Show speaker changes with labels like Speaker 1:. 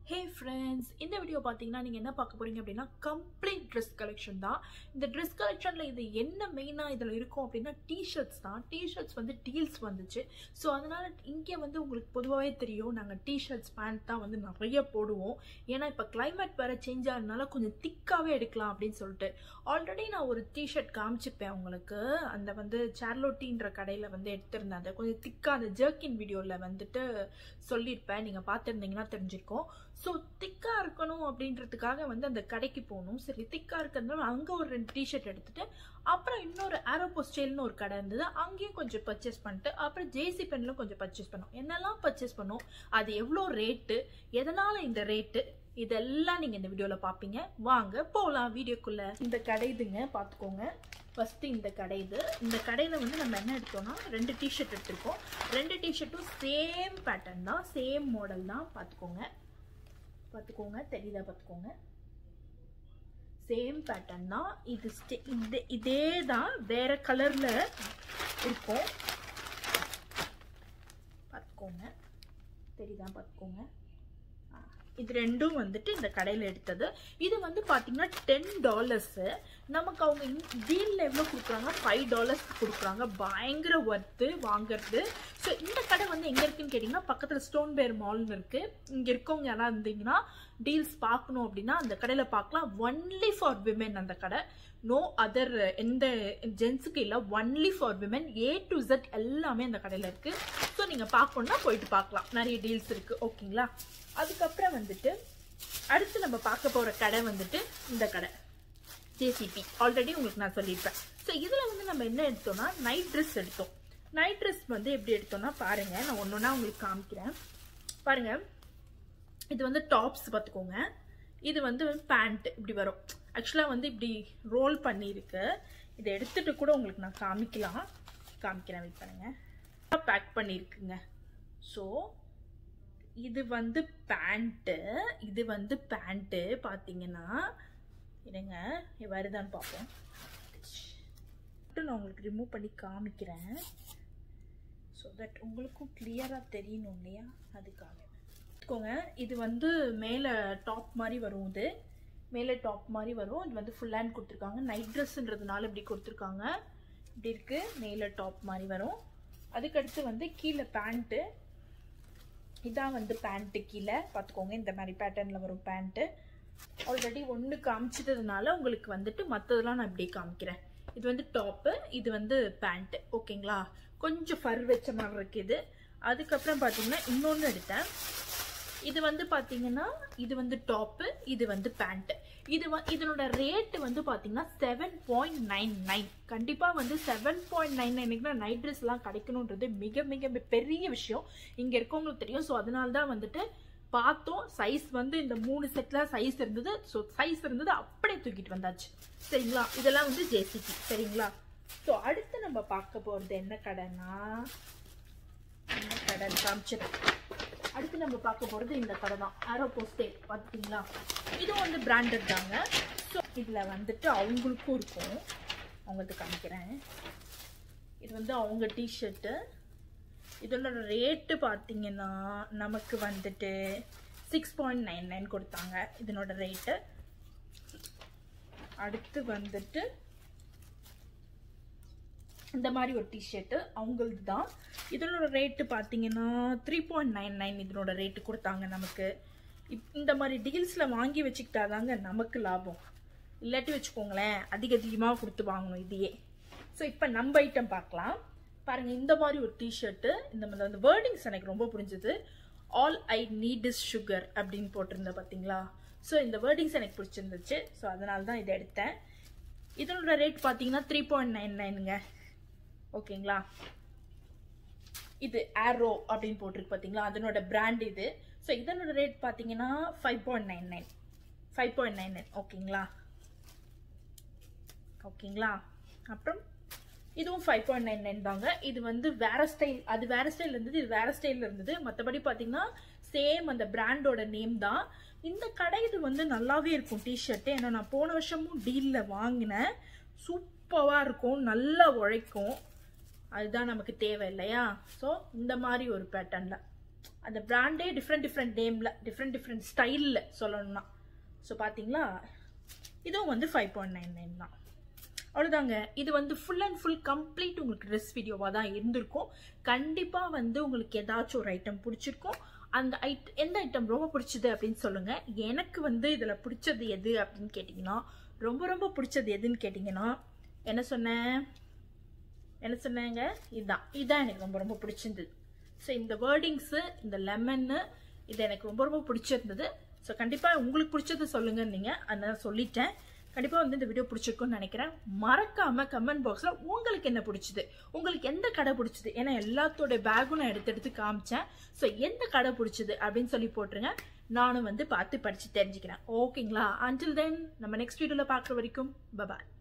Speaker 1: hey friends இந்த video பார்த்தீங்கன்னா நீங்கள் என்ன பார்க்க போறீங்க அப்படின்னா கம்ப்ளீட் ட்ரெஸ் கலெக்ஷன் தான் இந்த ட்ரெஸ் கலெக்ஷனில் இது என்ன மெயினாக இதில் இருக்கும் அப்படின்னா டிஷர்ட்ஸ் தான் டிஷர்ட்ஸ் வந்து டீல்ஸ் வந்துச்சு ஸோ அதனால் இங்கே வந்து உங்களுக்கு பொதுவாகவே தெரியும் நாங்கள் டிஷர்ட்ஸ் பேண்ட் தான் வந்து நிறைய போடுவோம் ஏன்னா இப்போ climate வேறு சேஞ்ச் ஆகிறதுனால கொஞ்சம் திக்காகவே எடுக்கலாம் அப்படின்னு சொல்லிட்டு ஆல்ரெடி நான் ஒரு டிஷர்ட் காமிச்சிருப்பேன் உங்களுக்கு அந்த வந்து சார்லோட்டின்ற கடையில் வந்து எடுத்திருந்தேன் அது கொஞ்சம் திக்காக அந்த ஜர்க்கின் வீடியோவில் வந்துட்டு சொல்லியிருப்பேன் நீங்கள் பார்த்துருந்தீங்கன்னா தெரிஞ்சிருக்கும் ஸோ திக்காக இருக்கணும் அப்படின்றதுக்காக வந்து அந்த கடைக்கு போகணும் சரி திக்காக இருக்கிறதுனால அங்கே ஒரு ரெண்டு டிஷர்ட் எடுத்துட்டு அப்புறம் இன்னொரு ஆரோப்போ ஸ்டைல்னு ஒரு கடை இருந்தது அங்கேயும் கொஞ்சம் பர்ச்சேஸ் பண்ணிட்டு அப்புறம் ஜேசி பென்லும் கொஞ்சம் பர்ச்சேஸ் பண்ணோம் என்னெல்லாம் பர்ச்சேஸ் பண்ணோம் அது எவ்வளோ ரேட்டு எதனால் இந்த ரேட்டு இதெல்லாம் நீங்கள் இந்த வீடியோவில் பார்ப்பீங்க வாங்க போகலாம் வீடியோக்குள்ளே இந்த கடை இதுங்க பார்த்துக்கோங்க ஃபஸ்ட்டு இந்த கடை இது இந்த கடையில் வந்து நம்ம என்ன எடுத்தோம்னா ரெண்டு டிஷர்ட் எடுத்திருக்கோம் ரெண்டு டிஷர்ட்டும் சேம் பேட்டர்ன் தான் சேம் மாடல் தான் பார்த்துக்கோங்க பார்த்துக்கோங்க தெரியுதா பார்த்துக்கோங்க சேம் பேட்டர்ன் தான் இது ஸ்டே இது இதே தான் வேற கலரில் இருக்கும் பார்த்துக்கோங்க தெரியுதா பார்த்துக்கோங்க ஆ, இது ரெண்டும் வந்துட்டு இந்த கடையில் எடுத்தது இது வந்து பார்த்தீங்கன்னா டென் டாலர்ஸு நமக்கு அவங்க டீலில் எவ்வளோ கொடுக்குறாங்க ஃபைவ் டாலர்ஸ் கொடுக்குறாங்க பயங்கர ஒர்த்து வாங்குறது ஸோ இந்த கடை வந்து எங்கே இருக்குன்னு கேட்டிங்கன்னா பக்கத்தில் ஸ்டோன் பேர் மால்னு இருக்குது இங்கே இருக்கவங்க யாராவது இருந்தீங்கன்னா டீல்ஸ் பார்க்கணும் அப்படின்னா அந்த கடையில் பார்க்கலாம் ஒன்லி ஃபார் விமென் அந்த கடை நோ அதர் எந்த ஜென்ஸுக்கு இல்லை only for women A to Z எல்லாமே அந்த கடையில் இருக்குது ஸோ நீங்கள் பார்க்கணுன்னா போயிட்டு பார்க்கலாம் நிறைய டீல்ஸ் இருக்குது ஓகேங்களா அதுக்கப்புறம் வந்துட்டு அடுத்து நம்ம பார்க்க போகிற கடை வந்துட்டு இந்த கடை ஜேசிபி ஆல்ரெடி உங்களுக்கு நான் சொல்லியிருப்பேன் ஸோ இதில் வந்து நம்ம என்ன எடுத்தோம்னா நைட் ட்ரெஸ் எடுத்தோம் நைட் ட்ரெஸ் வந்து எப்படி எடுத்தோம்னா பாருங்கள் நான் ஒன்று ஒன்றா உங்களுக்கு காமிக்கிறேன் பாருங்கள் இது வந்து டாப்ஸ் பார்த்துக்கோங்க இது வந்து பேண்ட் இப்படி வரும் ஆக்சுவலாக வந்து இப்படி ரோல் பண்ணியிருக்கு இதை எடுத்துட்டு கூட உங்களுக்கு நான் காமிக்கலாம் காமிக்கிறேன் வெயிட் பண்ணுங்க பேக் பண்ணியிருக்குங்க ஸோ இது வந்து பேண்ட்டு இது வந்து பேண்ட்டு பார்த்தீங்கன்னா இருங்க இது வருதான்னு பார்ப்போம் மட்டும் நான் உங்களுக்கு ரிமூவ் பண்ணி காமிக்கிறேன் ஸோ தட் உங்களுக்கும் கிளியராக தெரியணும் இல்லையா அதுக்காக பார்த்துக்கோங்க இது வந்து மேலே டாப் மாதிரி வரும் இது மேலே டாப் மாதிரி வரும் இது வந்து ஃபுல் ஹேண்ட் கொடுத்துருக்காங்க நைட் ட்ரெஸ்ன்றதுனால இப்படி கொடுத்துருக்காங்க இப்படி இருக்குது மேலே டாப் மாதிரி வரும் அதுக்கடுத்து வந்து கீழே பேண்ட்டு இதான் வந்து பேண்ட்டு கீழே பார்த்துக்கோங்க இந்த மாதிரி பேட்டர்னில் வரும் பேண்ட்டு ஆல்ரெடி ஒன்று காமிச்சிட்டதுனால உங்களுக்கு வந்துட்டு மற்றதெல்லாம் நான் இப்படி காமிக்கிறேன் இது வந்து டாப்பு இது வந்து பேண்ட்டு ஓகேங்களா கொஞ்சம் ஃபர் வச்ச மாதிரி இருக்குது அதுக்கப்புறம் பார்த்தீங்கன்னா இன்னொன்று எடுத்தேன் இது வந்து பார்த்தீங்கன்னா இது வந்து டாப்பு இது வந்து பேண்ட்டு இது வ இதனோட ரேட்டு வந்து பார்த்தீங்கன்னா செவன் பாயிண்ட் நைன் நைன் கண்டிப்பாக வந்து செவன் பாயிண்ட் நைன் நைனுக்கு நைட் ட்ரெஸ்லாம் கிடைக்கணுன்றது மிக மிக மிக பெரிய விஷயம் இங்கே இருக்கவங்களுக்கு தெரியும் ஸோ அதனால தான் வந்துட்டு பார்த்தோம் சைஸ் வந்து இந்த மூணு செட்டில் சைஸ் இருந்தது ஸோ சைஸ் இருந்தது அப்படியே தூக்கிட்டு வந்தாச்சு சரிங்களா இதெல்லாம் வந்து ஜேசிபி சரிங்களா ஸோ அடுத்து நம்ம பார்க்க போகிறது என்ன கடைன்னா என்ன கடை காமிச்சிடும் அடுத்து நம்ம பார்க்க போகிறது இந்த கடை தான் ஆரோ போஸ்டே பார்த்தீங்களா இதுவும் வந்து பிராண்டட் தாங்க ஸோ இதில் வந்துட்டு அவங்களுக்கும் இருக்கும் அவங்களுக்கு காமிக்கிறேன் இது வந்து அவங்க டிஷர்ட்டு இதோட ரேட்டு பார்த்தீங்கன்னா நமக்கு வந்துட்டு சிக்ஸ் பாயிண்ட் நைன் நைன் கொடுத்தாங்க இதனோட ரேட்டு அடுத்து வந்துட்டு இந்த மாதிரி ஒரு டிஷர்ட்டு அவங்களது தான் இதனோட ரேட்டு பார்த்தீங்கன்னா த்ரீ பாயிண்ட் நைன் நைன் இதனோட ரேட்டு கொடுத்தாங்க நமக்கு இப் இந்த மாதிரி டீல்ஸில் வாங்கி வச்சுக்கிட்டாதாங்க நமக்கு லாபம் இல்லாட்டி வச்சுக்கோங்களேன் அதிக அதிகமாக கொடுத்து வாங்கணும் இதையே ஸோ இப்போ நம்ம ஐட்டம் பார்க்கலாம் பாருங்கள் இந்த மாதிரி ஒரு டிஷர்ட்டு இந்த மாதிரி அந்த வேர்டிங்ஸ் எனக்கு ரொம்ப புரிஞ்சுது all I need is sugar அப்படின்னு போட்டிருந்த பார்த்தீங்களா ஸோ இந்த வேர்டிங்ஸ் எனக்கு பிடிச்சிருந்துச்சு ஸோ அதனால தான் இதை எடுத்தேன் இதனோட ரேட் பார்த்தீங்கன்னா த்ரீ பாயிண்ட் நைன் நைனுங்க ஓகேங்களா இது ஆரோ அப்படின்னு போட்டிருக்கு பார்த்தீங்களா அதனோட பிராண்ட் இது ஸோ இதனோட ரேட் பார்த்தீங்கன்னா five point nine nine five point nine nine ஓகேங்களா ஓகேங்களா அப்புறம் இதுவும் ஃபைவ் பாயிண்ட் நைன் நைன் தாங்க இது வந்து வேற ஸ்டைல் அது வேற ஸ்டைல் இருந்தது இது வேற ஸ்டைல் இருந்தது மற்றபடி பார்த்தீங்கன்னா சேம் அந்த பிராண்டோட நேம் தான் இந்த கடை இது வந்து நல்லாவே இருக்கும் டிஷர்ட்டு ஏன்னா நான் போன வருஷமும் டீலில் வாங்கினேன் சூப்பராக இருக்கும் நல்லா உழைக்கும் அதுதான் நமக்கு தேவை இல்லையா ஸோ இந்த மாதிரி ஒரு பேட்டர்னில் அந்த பிராண்டே டிஃப்ரெண்ட் டிஃப்ரெண்ட் நேமில் டிஃப்ரெண்ட் டிஃப்ரெண்ட் ஸ்டைலில் சொல்லணும்னா ஸோ பார்த்தீங்களா இதுவும் வந்து ஃபைவ் பாயிண்ட் நைன் நைன் தான் அவ்வளோதாங்க இது வந்து ஃபுல் அண்ட் ஃபுல் கம்ப்ளீட் உங்களுக்கு ட்ரெஸ் வீடியோவாக தான் இருந்திருக்கும் கண்டிப்பாக வந்து உங்களுக்கு ஏதாச்சும் ஒரு ஐட்டம் பிடிச்சிருக்கும் அந்த ஐட் எந்த ஐட்டம் ரொம்ப பிடிச்சது அப்படின்னு சொல்லுங்கள் எனக்கு வந்து இதில் பிடிச்சது எது அப்படின்னு கேட்டிங்கன்னா ரொம்ப ரொம்ப பிடிச்சது எதுன்னு கேட்டிங்கன்னா என்ன சொன்னேன் என்ன சொன்னேங்க இதுதான் இதுதான் எனக்கு ரொம்ப ரொம்ப பிடிச்சிருந்தது ஸோ இந்த வேர்டிங்ஸு இந்த லெமன்னு இது எனக்கு ரொம்ப ரொம்ப பிடிச்சிருந்தது ஸோ கண்டிப்பாக உங்களுக்கு பிடிச்சது சொல்லுங்கன்னு நீங்கள் அதனால் சொல்லிட்டேன் கண்டிப்பாக வந்து இந்த வீடியோ பிடிச்சிருக்கும்னு நினைக்கிறேன் மறக்காமல் கமெண்ட் பாக்ஸில் உங்களுக்கு என்ன பிடிச்சது உங்களுக்கு எந்த கடை பிடிச்சது ஏன்னா எல்லாத்தோட பேக்கும் நான் எடுத்து எடுத்து காமிச்சேன் ஸோ எந்த கடை பிடிச்சது அப்படின்னு சொல்லி போட்டுருங்க நானும் வந்து பார்த்து படித்து தெரிஞ்சுக்கிறேன் ஓகேங்களா அன்டில் தென் நம்ம நெக்ஸ்ட் வீடியோவில் பார்க்குற வரைக்கும் பபாய்